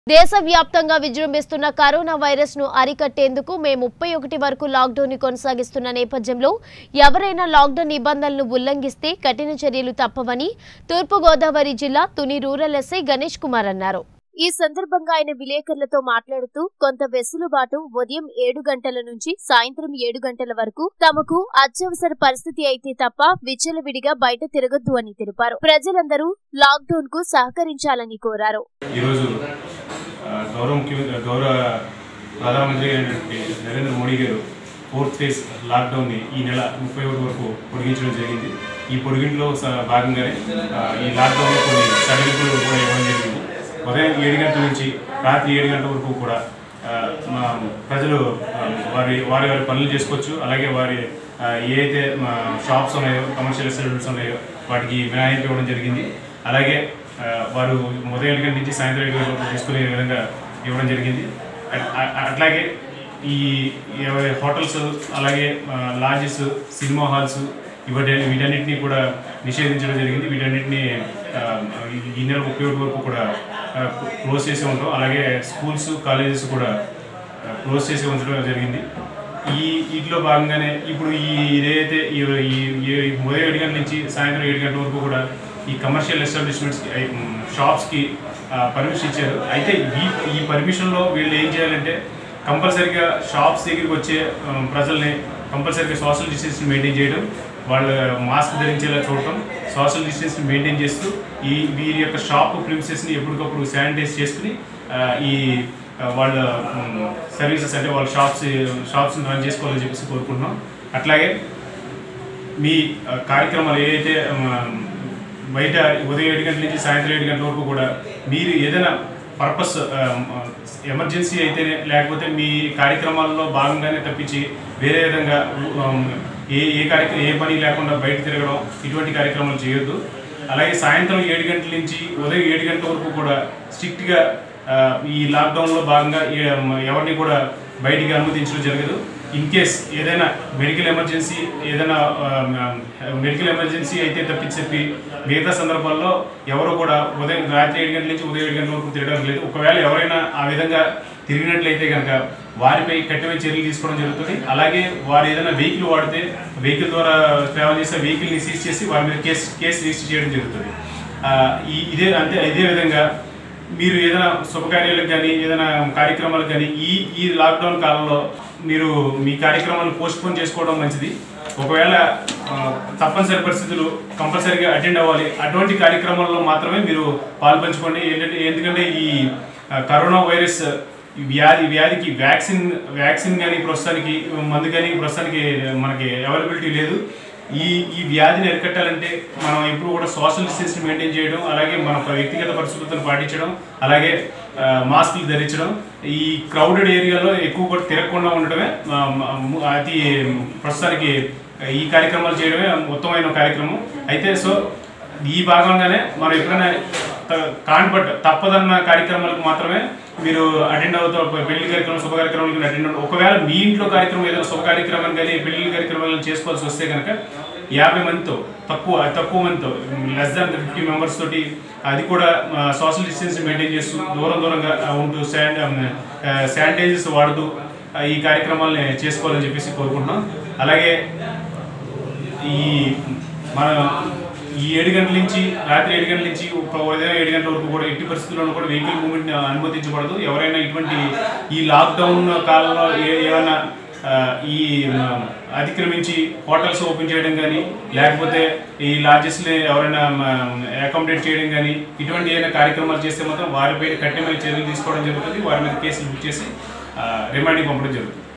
దేశవ్యాప్తంగా విజృంభిస్తున్న corona virus ను అరికట్టేందుకు మే ముప్పై ఒకటి వరకు లాక్డౌన్ ని కొనసాగిస్తున్న నేపథ్యంలో ఎవరైనా లాక్డౌన్ నిబంధనలను ఉల్లంఘిస్తే కఠిన చర్యలు తప్పవని తూర్పుగోదావరి జిల్లా తుని రూరల్ ఎస్ఐ గణేష్ కుమార్ అన్నారు ఈ సందర్భంగా ఆయన విలేకరులతో మాట్లాడుతూ కొంత వెసులుబాటు ఉదయం ఏడు గంటల నుంచి సాయంత్రం ఏడు గంటల వరకు తమకు అత్యవసర పరిస్థితి అయితే తప్ప విచ్చలవిడిగా బయట తిరగొద్దు అని తెలిపారు ప్రజలందరూ లాక్డౌన్ కు సహకరించాలని కోరారు ఈరోజు ఆ, గౌరవ ముఖ్యమంత్రి గౌరవ ప్రధానమంత్రి అయినటువంటి నరేంద్ర మోడీ గారు ఫోర్త్ ఫేజ్ లాక్డౌన్ని ఈ నెల ముప్పై ఒకటి వరకు పొడిగించడం జరిగింది ఈ పొడిగింట్లో స- భాగంగానే ఆ, ఈ లాక్డౌన్లో కొన్ని సడలింపులు కూడా ఇవ్వడం జరిగింది ఉదయం ఏడు గంటల నుంచి రాత్రి ఏడు గంటల వరకు కూడా ఆ, మా ప్రజలు ఆ, వారి వారి వారి పనులు చేసుకోవచ్చు అలాగే వారి ఆ, ఏ అయితే మా షాప్స్ ఉన్నాయో కమర్షియల్ ఎస్టాబ్లిమెంట్స్ ఉన్నాయో వాటికి మినహాయింపు ఇవ్వడం జరిగింది అలాగే ఆ, వారు ఉదయం ఏడు గంటల నుంచి సాయంత్రం ఏడు గంటల వరకు తీసుకునే విధంగా ఇవ్వడం జరిగింది అట్- అ- అట్లాగే ఈ ఎవ- హోటల్స్ అలాగే ఆ, లాడ్జెస్ సినిమా హాల్స్ ఇవన్నీ వీటన్నిటిని కూడా నిషేధించడం జరిగింది వీటన్నిటిని ఆ, ఈ- ఈ నెల ముప్పై ఒకటి వరకు కూడా ఆ, క్లోజ్ చేసి ఉంటాం అలాగే స్కూల్స్ కాలేజెస్ కూడా ఆ, క్లోజ్ చేసి ఉంచడం జరిగింది ఈ వీటిలో భాగంగానే ఇప్పుడు ఈ ఇదైతే ఈ ఈ- ఈ ఉదయం ఏడు గంటల నుంచి సాయంత్రం ఏడు గంటల వరకు కూడా ఈ కమర్షియల్ ఎస్టాబ్లిష్మెంట్స్కి షాప్స్కి పర్మిషన్ ఇచ్చారు అయితే ఈ ఈ పర్మిషన్లో వీళ్ళు ఏం చేయాలంటే కంపల్సరీగా షాప్స్ దగ్గరికి వచ్చే ఆ, ప్రజల్ని కంపల్సరీగా సోషల్ డిస్టెన్స్ మెయింటైన్ చేయడం వాళ్ళ మాస్క్ ధరించేలా చూడటం సోషల్ డిస్టెన్స్ మెయింటైన్ చేస్తూ ఈ వీరి యొక్క షాప్ ప్రిమిసెస్ని ఎప్పటికప్పుడు శానిటైజ్ చేసుకుని ఆ, ఈ ఆ, వాళ్ళ సర్వీసెస్ అంటే వాళ్ళ షాప్స్ షాప్స్ని రన్ చేసుకోవాలని చెప్పేసి కోరుకుంటున్నాం అట్లాగే మీ ఆ, కార్యక్రమాలు ఏదైతే ఆ, బయట ఉదయం ఏడు గంటల నుంచి సాయంత్రం ఏడు గంటల వరకు కూడా మీరు ఏదైనా పర్పస్ ఎమర్జెన్సీ అయితేనే లేకపోతే మీ కార్యక్రమాల్లో భాగంగానే తప్పించి వేరే విధంగా ఆ, ఏ ఏ కార్యక్రమం ఏ పని లేకుండా బయట తిరగడం ఇటువంటి కార్యక్రమాలు చేయొద్దు అలాగే సాయంత్రం ఏడు గంటల నుంచి ఉదయం ఏడు గంటల వరకు కూడా స్ట్రిక్ట్గా ఈ లాక్డౌన్లో భాగంగా ఏ- ఎవరిని కూడా బయటికి అనుమతించడం జరగదు ఇన్ కేస్ ఏదైనా మెడికల్ ఎమర్జెన్సీ ఏదైనా మెడికల్ ఎమర్జెన్సీ అయితే తప్పించి మిగతా సందర్భాల్లో ఎవరు కూడా ఉదయం రాత్రి ఏడు గంటల నుంచి ఉదయం ఏడు గంటల వరకు తిరగడం లేదు ఒకవేళ ఎవరైనా ఆ విధంగా తిరిగినట్లయితే కనుక వారిపై కఠినమైన చర్యలు తీసుకోవడం జరుగుతుంది అలాగే వారు ఏదైనా వెహికల్ వాడితే వెహికల్ ద్వారా ట్రావెల్ చేసే వెహికల్ని సీజ్ చేసి వారి మీద కేసు కేసు రిజిస్టర్ చేయడం జరుగుతుంది ఆ, ఈ ఇదే అంటే ఇదే విధంగా మీరు ఏదైనా శుభకార్యాలకు కానీ ఏదైనా కార్యక్రమాలకు కానీ ఈ ఈ లాక్డౌన్ కాలంలో మీరు మీ కార్యక్రమాలను పోస్ట్పోన్ చేసుకోవడం మంచిది ఒకవేళ ఆ, తప్పనిసరి పరిస్థితులు కంపల్సరీగా అటెండ్ అవ్వాలి అటువంటి కార్యక్రమాల్లో మాత్రమే మీరు పాల్పంచుకోండి ఏంటంటే ఎందుకంటే ఈ ఆ, కరోనా వైరస్ ఈ వ్యాధి వ్యాధికి వ్యాక్సిన్ వ్యాక్సిన్ కానీ ప్రస్తుతానికి మందు కానీ ప్రస్తుతానికి మనకి అవైలబిలిటీ లేదు ఈ ఈ వ్యాధిని అరికట్టాలంటే మనం ఎప్పుడు కూడా సోషల్ డిస్టెన్స్ మెయింటైన్ చేయడం అలాగే మన వ్యక్తిగత పరిశుభ్రతను పాటించడం అలాగే ఆ, మాస్కులు ధరించడం ఈ క్రౌడెడ్ ఏరియాలో ఎక్కువ కూడా తిరగకుండా ఉండడమే ఆ, మ- అతి ప్రస్తుతానికి ఈ కార్యక్రమాలు చేయడమే ఉత్తమమైన కార్యక్రమం అయితే సో ఈ భాగంగానే మనం ఎప్పుడైనా త- కాన్బట్ తప్పదన్న కార్యక్రమాలకు మాత్రమే మీరు అటెండ్ అవుతారు పెళ్లి కార్యక్రమం శుభ కార్యక్రమాలకు అటెండ్ అవుతారు ఒకవేళ మీ ఇంట్లో కార్యక్రమం ఏదైనా శుభ కార్యక్రమం కానీ పెళ్లి కార్యక్రమాలను చేసుకోవాల్సి వస్తే కనుక యాభై మందితో తక్కువ తక్కువ మందితో లెస్ దాన్ ఫిఫ్టీ మెంబర్స్ తోటి అది కూడా సోషల్ డిస్టెన్స్ మెయింటైన్ చేస్తూ దూరం దూరంగా ఆ, ఉంటూ శాన్ శానిటైజర్స్ వాడుతూ ఆ, ఈ కార్యక్రమాలని చేసుకోవాలని చెప్పేసి కోరుకుంటున్నాం అలాగే ఈ మన ఈ ఏడు గంటల నుంచి రాత్రి ఏడు గంటల నుంచి ఒక ఉదయం ఏడు గంటల వరకు కూడా ఎట్టి పరిస్థితుల్లోనూ కూడా వెహికల్ మూవ్మెంట్ అనుమతించబడదు ఎవరైనా ఇటువంటి ఈ లాక్డౌన్ కాలంలో ఏ ఏమైనా ఆ, ఈ ఆ, అతిక్రమించి హోటల్స్ ఓపెన్ చేయడం కానీ లేకపోతే ఈ లాడ్జెస్ని ఎవరైనా అకామిడేట్ చేయడం కానీ ఇటువంటి ఏదైనా కార్యక్రమాలు చేస్తే మాత్రం వారిపై కఠినమైన చర్యలు తీసుకోవడం జరుగుతుంది వారి మీద కేసులు బుక్ చేసి రిమాండింగ్ పంపడం జరుగుతుంది